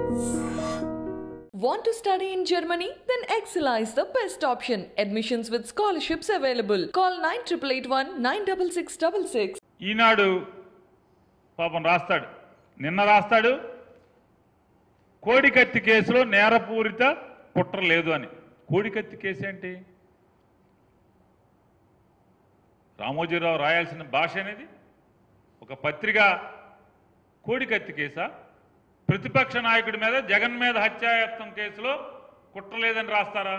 Want to study in Germany? Then Excella is the best option. Admissions with scholarships available. Call 9881 96666. ఈనాడు పాపం రాస్తాడు నిన్న రాస్తాడు కోడికత్తి కేసులో నేరపూరిత కుట్ర లేదు అని కోడికత్తి కేసు ఏంటి రామోజీరావు రాయాల్సిన భాష అనేది ఒక పత్రిక కోడికత్తి కేసా ప్రతిపక్ష నాయకుడి మీద జగన్ మీద హత్యాయత్నం కేసులో కుట్ర లేదని రాస్తారా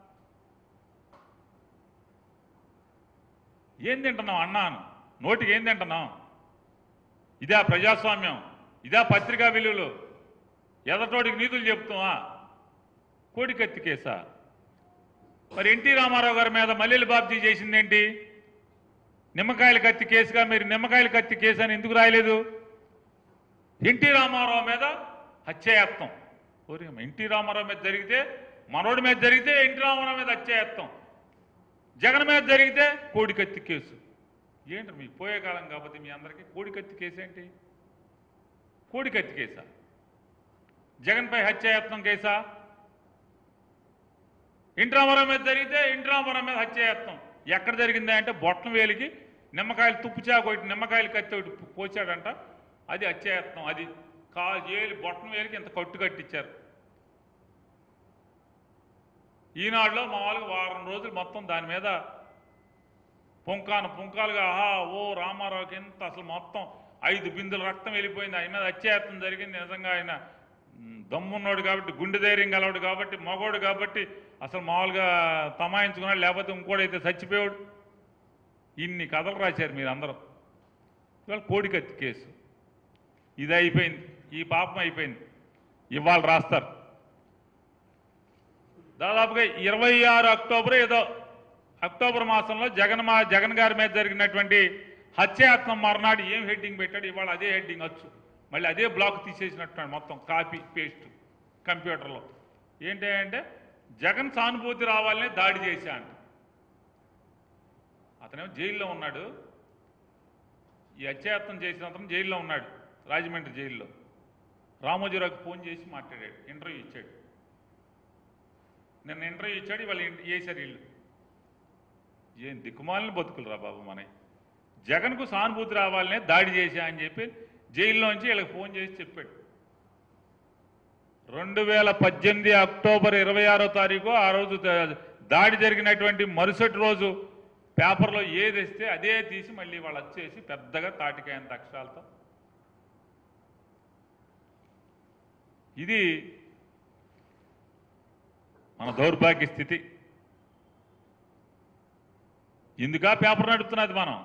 ఏం తింటున్నావు అన్నాను నోటికి ఏం తింటున్నావు ఇదా ప్రజాస్వామ్యం ఇదా పత్రికా విలువలు ఎదటోడికి నీతులు చెప్తావా కోడికత్తి కేసా మరి ఎన్టీ రామారావు గారి మీద మల్లెలు బాబ్జీ చేసిందేంటి నిమ్మకాయల కత్తి కేసుగా మీరు నిమ్మకాయల కత్తి కేసు అని ఎందుకు రాయలేదు ఎన్టీ రామారావు మీద హత్యాయత్నం ఓరి ఎన్టీ రామారావు మీద జరిగితే మనోడి మీద జరిగితే ఎన్టీ రామారావు మీద హత్యాయత్నం జగన్ మీద జరిగితే కోడికత్తి కేసు ఏంటి మీ పోయే కాలం కాబట్టి మీ అందరికీ కోడికత్తి కేసు ఏంటి కోడికత్తి కేసా జగన్పై హత్యాయత్నం కేసా ఇంట్రామరం మీద జరిగితే ఇంట్రామరం మీద హత్యాయత్నం ఎక్కడ జరిగిందా అంటే బొట్టం వేలికి నిమ్మకాయలు తుప్పుచా ఒకటి నిమ్మకాయలు కత్తి ఒకటి పోచాడంట అది హత్యాయత్నం అది కా ఏలి బొట్టం వేలికి ఇంత కట్టు కట్టించారు ఈనాడులో మామూలుగా వారం రోజులు మొత్తం దాని మీద పుంకాను పుంకాలుగా ఆహా ఓ రామారావుకి ఎంత అసలు మొత్తం ఐదు బిందుల రక్తం వెళ్ళిపోయింది ఆయన మీద హత్యాయత్నం జరిగింది నిజంగా ఆయన మ్, దమ్మున్నాడు కాబట్టి గుండె ధైర్యం గలవాడు కాబట్టి మగోడు కాబట్టి అసలు మామూలుగా తమాయించుకున్నాడు లేకపోతే ఇంకోడైతే చచ్చిపోయాడు ఇన్ని కథలు రాశారు మీరు అందరూ ఇవాళ కోడికత్తి కేసు ఇది అయిపోయింది ఈ పాపం అయిపోయింది ఇవాళ రాస్తారు దాదాపుగా ఇరవై ఆరు అక్టోబర్ ఏదో అక్టోబర్ మాసంలో జగన్ మా జగన్ గారి మీద జరిగినటువంటి హత్యాయత్నం మర్నాడు ఏం హెడ్డింగ్ పెట్టాడు ఇవాళ అదే హెడ్డింగ్ వచ్చు మళ్ళీ అదే బ్లాక్ తీసేసినట్టున్నాడు మొత్తం కాపీ పేస్ట్ కంప్యూటర్లో ఏంటి అంటే జగన్ సానుభూతి రావాలనే దాడి చేశా అంట అతనేమో జైల్లో ఉన్నాడు ఈ హత్యాయత్నం చేసిన అతను జైల్లో ఉన్నాడు రాజమండ్రి జైల్లో రామోజీరావుకి ఫోన్ చేసి మాట్లాడాడు ఇంటర్వ్యూ ఇచ్చాడు నిన్న ఇంటర్వ్యూ ఇచ్చాడు ఇవాళ ఇన్- వేశారు వీళ్ళు ఏం దిక్కుమాలిన బతుకులు రా బాబు మనకి జగన్కు సానుభూతి రావాలనే దాడి చేశా అని చెప్పి జైల్లోంచి వీళ్ళకి ఫోన్ చేసి చెప్పాడు రెండు వేల పద్దెనిమిది అక్టోబర్ ఇరవై ఆరో తారీఖు ఆ రోజు ద- దాడి జరిగినటువంటి మరుసటి రోజు పేపర్లో ఏది ఇస్తే అదే తీసి మళ్ళీ వాళ్ళు వచ్చేసి పెద్దగా తాటికాయంత అక్షరాలతో ఇది మన దౌర్భాగ్య స్థితి ఇందుకా పేపర్ నడుపుతున్నది మనం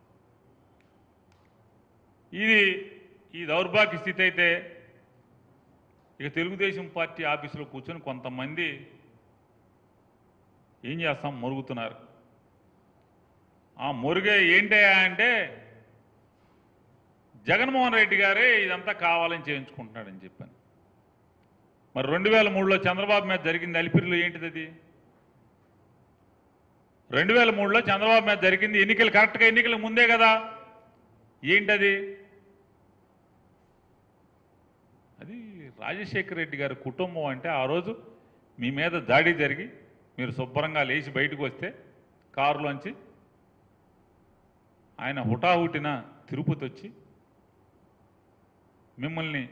ఇది ఈ దౌర్భాగ్య స్థితి అయితే ఇక తెలుగుదేశం పార్టీ ఆఫీసులో కూర్చొని కొంతమంది ఏం చేస్తాం మురుగుతున్నారు ఆ మురుగే ఏంటయ్యా అంటే జగన్మోహన్ రెడ్డి గారే ఇదంతా కావాలని చేయించుకుంటున్నాడని చెప్పాను మరి రెండు వేల మూడులో చంద్రబాబు మీద జరిగింది అలిపిరిలో ఏంటిది అది రెండు వేల మూడులో చంద్రబాబు మీద జరిగింది ఎన్నికలు కరెక్ట్గా ఎన్నికలకు ముందే కదా ఏంటది అది రాజశేఖర రెడ్డి గారి కుటుంబం అంటే ఆ రోజు మీ మీద దాడి జరిగి మీరు శుభ్రంగా లేచి బయటకు వస్తే కారులోంచి ఆయన హుటాహుటిన తిరుపతి వచ్చి మిమ్మల్ని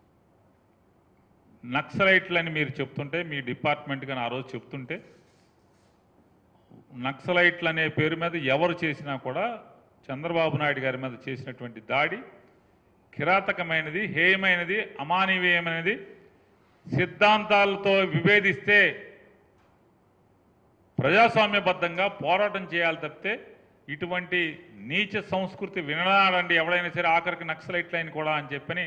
నక్సలైట్లని మీరు చెప్తుంటే మీ డిపార్ట్మెంట్ కానీ ఆ రోజు చెప్తుంటే నక్సలైట్లు అనే పేరు మీద ఎవరు చేసినా కూడా చంద్రబాబు నాయుడు గారి మీద చేసినటువంటి దాడి కిరాతకమైనది హేయమైనది అమానవీయమైనది సిద్ధాంతాలతో విభేదిస్తే ప్రజాస్వామ్యబద్ధంగా పోరాటం చేయాలి తప్పితే ఇటువంటి నీచ సంస్కృతి వినడాడండి ఎవడైనా సరే ఆఖరికి నక్సలైట్లైన కూడా అని చెప్పని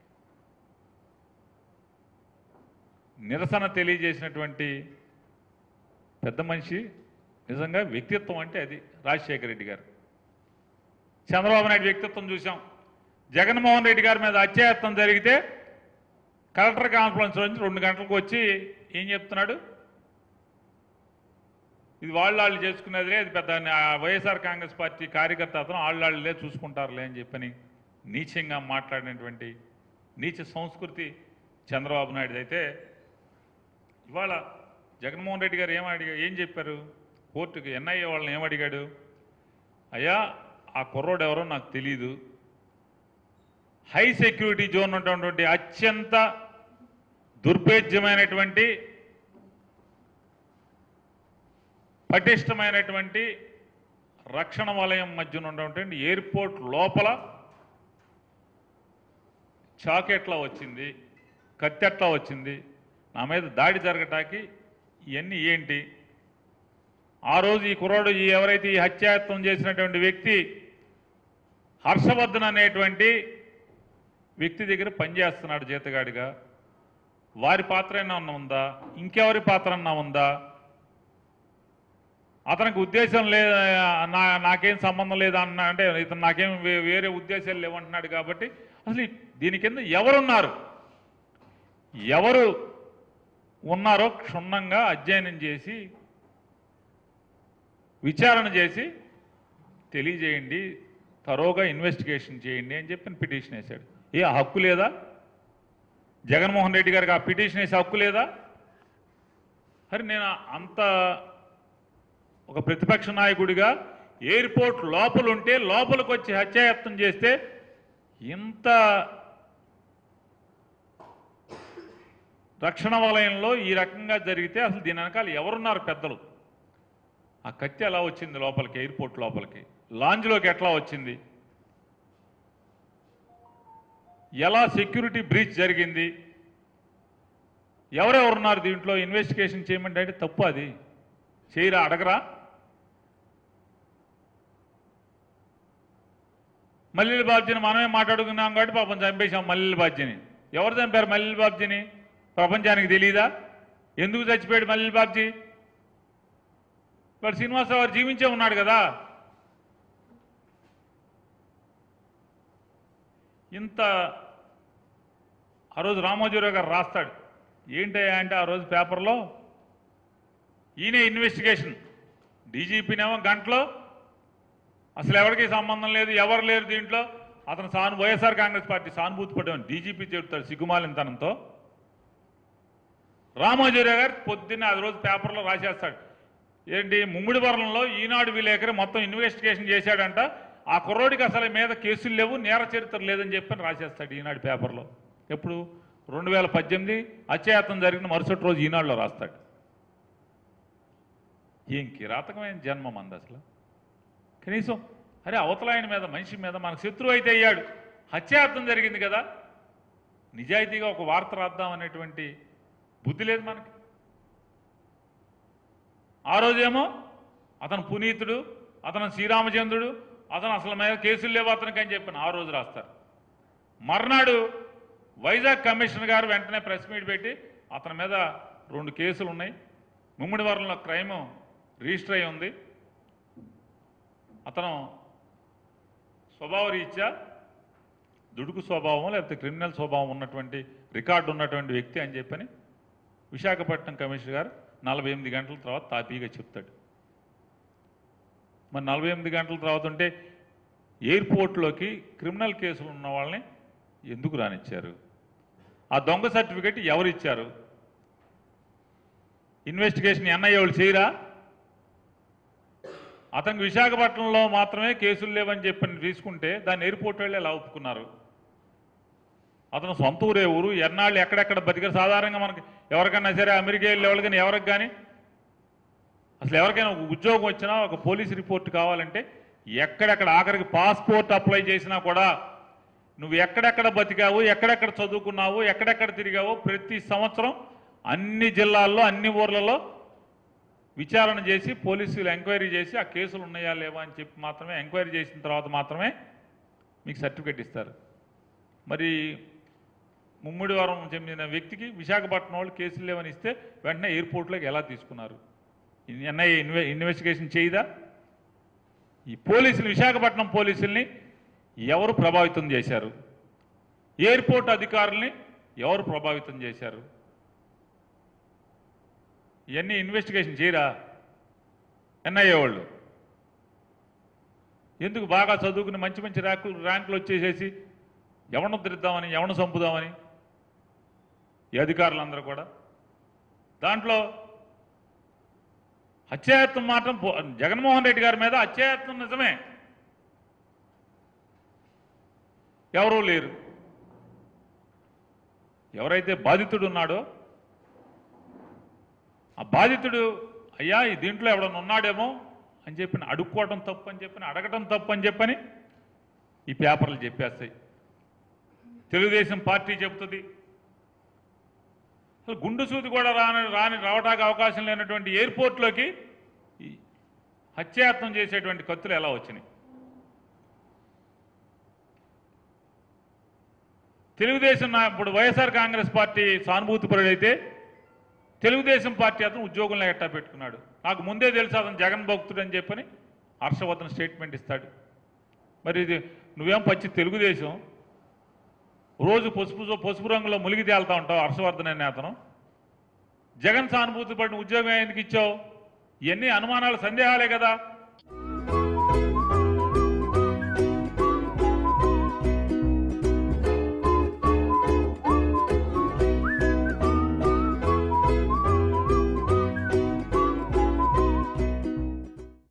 నిరసన తెలియజేసినటువంటి పెద్ద మనిషి నిజంగా వ్యక్తిత్వం అంటే అది రాజశేఖర రెడ్డి గారు చంద్రబాబు నాయుడు వ్యక్తిత్వం చూసాం జగన్మోహన్ రెడ్డి గారి మీద అత్యాయత్నం జరిగితే కలెక్టర్ కాన్ఫరెన్స్ నుంచి రెండు గంటలకు వచ్చి ఏం చెప్తున్నాడు ఇది వాళ్ళు వాళ్ళు చేసుకునేదిలే ఇది పెద్ద ఆ వైఎస్ఆర్ కాంగ్రెస్ పార్టీ కార్యకర్త అతను వాళ్ళు వాళ్ళే చూసుకుంటారులే అని చెప్పని నీచంగా మాట్లాడినటువంటి నీచ సంస్కృతి చంద్రబాబు నాయుడు అయితే ఇవాళ జగన్మోహన్ రెడ్డి గారు ఏం అడిగా ఏం చెప్పారు కోర్టుకి ఎన్ఐఏ వాళ్ళని ఏం అడిగాడు అయ్యా ఆ కుర్రోడు ఎవరో నాకు తెలియదు హై సెక్యూరిటీ జోన్ ఉన్నటువంటి అత్యంత దుర్భేద్యమైనటువంటి పటిష్టమైనటువంటి రక్షణ వలయం మధ్యన ఉన్నటువంటి ఎయిర్పోర్ట్ లోపల చాకెట్లా వచ్చింది కత్తెట్లా వచ్చింది నా మీద దాడి జరగటానికి ఇవన్నీ ఏంటి ఆ రోజు ఈ కుర్రాడు ఈ ఎవరైతే ఈ హత్యాయత్నం చేసినటువంటి వ్యక్తి హర్షవర్ధన్ అనేటువంటి వ్యక్తి దగ్గర పనిచేస్తున్నాడు జీతగాడిగా వారి పాత్ర ఏమన్నా ఉందా ఇంకెవరి పాత్ర అన్నా ఉందా అతనికి ఉద్దేశం లేదు నా నాకేం సంబంధం లేదు అన్న అంటే ఇతను నాకేం వే- వేరే ఉద్దేశాలు లేవంటున్నాడు కాబట్టి అసలు ఈ- దీని కింద ఎవరున్నారు ఎవరు ఉన్నారో క్షుణ్ణంగా అధ్యయనం చేసి విచారణ చేసి తెలియజేయండి తరోగా ఇన్వెస్టిగేషన్ చేయండి అని చెప్పి పిటిషన్ వేశాడు ఏ ఆ హక్కు లేదా జగన్మోహన్ రెడ్డి గారికి ఆ పిటిషన్ వేసే హక్కు లేదా మరి నేను అంత ఒక ప్రతిపక్ష నాయకుడిగా ఎయిర్పోర్ట్ లోపల ఉంటే లోపలికి వచ్చి హత్యాయత్నం చేస్తే ఇంత రక్షణ వలయంలో ఈ రకంగా జరిగితే అసలు దీని వెనకాల ఎవరున్నారు పెద్దలు ఆ కత్తి ఎలా వచ్చింది లోపలికి ఎయిర్పోర్ట్ లోపలికి లాంజ్లోకి ఎట్లా వచ్చింది ఎలా సెక్యూరిటీ బ్రీచ్ జరిగింది ఎవరెవరున్నారు దీంట్లో ఇన్వెస్టిగేషన్ చేయమంటే అంటే తప్పు అది చేయరా అడగరా మల్లెల బాబ్జీని మనమే మాట్లాడుకున్నాం కాబట్టి పాపం చంపేశాం మల్లెల బాబ్జీని ఎవరు చంపారు మల్లెల బాబ్జీని ప్రపంచానికి తెలియదా ఎందుకు చచ్చిపోయాడు మల్లెల బాబ్జీ వాడు శ్రీనివాసరావు గారు జీవించే ఉన్నాడు కదా ఇంత ఆ రోజు రామోజీరావు గారు రాస్తాడు ఏంటయ్యా అంటే ఆ రోజు పేపర్లో ఈయన ఇన్వెస్టిగేషన్ డీజీపీనేమో గంటలో అసలు ఎవరికి సంబంధం లేదు ఎవరు లేరు దీంట్లో అతను సాను వైఎస్ఆర్ కాంగ్రెస్ పార్టీ సానుభూతి పడ్డామని డీజీపీ చెబుతాడు సిగ్గుమాలినతనంతో రామోజీరావు గారు పొద్దున్న అది రోజు పేపర్లో రాసేస్తాడు ఏంటి ముమ్మిడి వరంలో ఈనాడు విలేకరి మొత్తం ఇన్వెస్టిగేషన్ చేశాడంట ఆ కుర్రోడికి అసలు మీద కేసులు లేవు నేర చరిత్ర లేదని చెప్పని రాసేస్తాడు ఈనాడు పేపర్లో ఎప్పుడు రెండు వేల పద్దెనిమిది అత్యాయత్నం జరిగిన మరుసటి రోజు ఈనాడులో రాస్తాడు ఏం కిరాతకమైన జన్మం అంది అసలు కనీసం అరే అవతల ఆయన మీద మనిషి మీద మనకు శత్రువు అయితే అయ్యాడు హత్యాయత్నం జరిగింది కదా నిజాయితీగా ఒక వార్త రాద్దాం అనేటువంటి బుద్ధి లేదు మనకి ఆ రోజేమో అతను పునీతుడు అతను శ్రీరామచంద్రుడు అతను అసలు మీద కేసులు లేవు అతనికి అని చెప్పిన ఆ రోజు రాస్తారు మర్నాడు వైజాగ్ కమిషనర్ గారు వెంటనే ప్రెస్ మీట్ పెట్టి అతని మీద రెండు కేసులు ఉన్నాయి ముమ్మిడి వరంలో క్రైమ్ రిజిస్టర్ అయి ఉంది అతను స్వభావ రీత్యా దుడుకు స్వభావం లేకపోతే క్రిమినల్ స్వభావం ఉన్నటువంటి రికార్డు ఉన్నటువంటి వ్యక్తి అని చెప్పని విశాఖపట్నం కమిషనర్ గారు నలభై ఎనిమిది గంటల తర్వాత తాపీగా చెప్తాడు మరి నలభై ఎనిమిది గంటల తర్వాత ఉంటే ఎయిర్పోర్ట్లోకి క్రిమినల్ కేసులు ఉన్న వాళ్ళని ఎందుకు రానిచ్చారు ఆ దొంగ సర్టిఫికెట్ ఎవరు ఇచ్చారు ఇన్వెస్టిగేషన్ ఎన్ఐఏ వాళ్ళు చేయరా అతనికి విశాఖపట్నంలో మాత్రమే కేసులు లేవని చెప్పని తీసుకుంటే దాన్ని ఎయిర్పోర్ట్ వాళ్ళే ఎలా ఒప్పుకున్నారు అతను సొంత ఊరే ఊరు ఎన్నాళ్ళు ఎక్కడెక్కడ బతికారు సాధారణంగా మనకి ఎవరికైనా సరే అమెరికా వెళ్ళే వాళ్ళకి కానీ ఎవరికి కానీ అసలు ఎవరికైనా ఒక ఉద్యోగం వచ్చినా ఒక పోలీస్ రిపోర్ట్ కావాలంటే ఎక్కడెక్కడ ఆఖరికి పాస్పోర్ట్ అప్లై చేసినా కూడా నువ్వు ఎక్కడెక్కడ బతికావు ఎక్కడెక్కడ చదువుకున్నావు ఎక్కడెక్కడ తిరిగావో ప్రతి సంవత్సరం అన్ని జిల్లాల్లో అన్ని ఊర్లలో విచారణ చేసి పోలీసులు ఎంక్వైరీ చేసి ఆ కేసులు ఉన్నాయా లేవా అని చెప్పి మాత్రమే ఎంక్వైరీ చేసిన తర్వాత మాత్రమే మీకు సర్టిఫికెట్ ఇస్తారు మరి ముమ్మిడివారం చెందిన వ్యక్తికి విశాఖపట్నం వాళ్ళు కేసులు లేవని ఇస్తే వెంటనే ఎయిర్పోర్ట్లోకి ఎలా తీసుకున్నారు ఎన్ఐఏ ఇన్వె ఇన్వెస్టిగేషన్ చేయదా ఈ పోలీసులు విశాఖపట్నం పోలీసుల్ని ఎవరు ప్రభావితం చేశారు ఎయిర్పోర్ట్ అధికారుల్ని ఎవరు ప్రభావితం చేశారు ఇవన్నీ ఇన్వెస్టిగేషన్ చేయరా ఎన్ఐఏ వాళ్ళు ఎందుకు బాగా చదువుకుని మంచి మంచి ర్యాంకులు ర్యాంకులు వచ్చేసేసి ఎవరిని ఉద్ధరిద్దామని ఎవరిని చంపుదామని ఈ అధికారులందరూ కూడా దాంట్లో హత్యాయత్నం మాత్రం పో- జగన్మోహన్ రెడ్డి గారి మీద హత్యాయత్నం నిజమే ఎవరూ లేరు ఎవరైతే బాధితుడు ఉన్నాడో ఆ బాధితుడు అయ్యా ఈ దీంట్లో ఎవడన్నా ఉన్నాడేమో అని చెప్పి అడుక్కోవడం తప్పు అని చెప్పని అడగటం తప్పు అని చెప్పని ఈ పేపర్లు చెప్పేస్తాయి తెలుగుదేశం పార్టీ చెప్తుంది అసలు గుండు సూది కూడా రాని రాని రావడానికి అవకాశం లేనటువంటి ఎయిర్పోర్ట్లోకి ఈ హత్యాయత్నం చేసేటువంటి కత్తులు ఎలా వచ్చినాయి తెలుగుదేశం నా ఇప్పుడు వైఎస్ఆర్ కాంగ్రెస్ పార్టీ సానుభూతిపరుడైతే తెలుగుదేశం పార్టీ అతను ఉద్యోగంలో ఎట్టా పెట్టుకున్నాడు నాకు ముందే తెలుసు అతను జగన్ భక్తుడు అని చెప్పని హర్షవర్ధన్ స్టేట్మెంట్ ఇస్తాడు మరి ఇది నువ్వేం పచ్చి తెలుగుదేశం రోజు పసుపు పసుపు రంగులో ములిగి తేలుతా ఉంటావు హర్షవర్ధన్ అనే అతను జగన్ సానుభూతి పడిన ఉద్యోగం ఎందుకు ఇచ్చావు ఇవన్నీ అనుమానాలు సందేహాలే కదా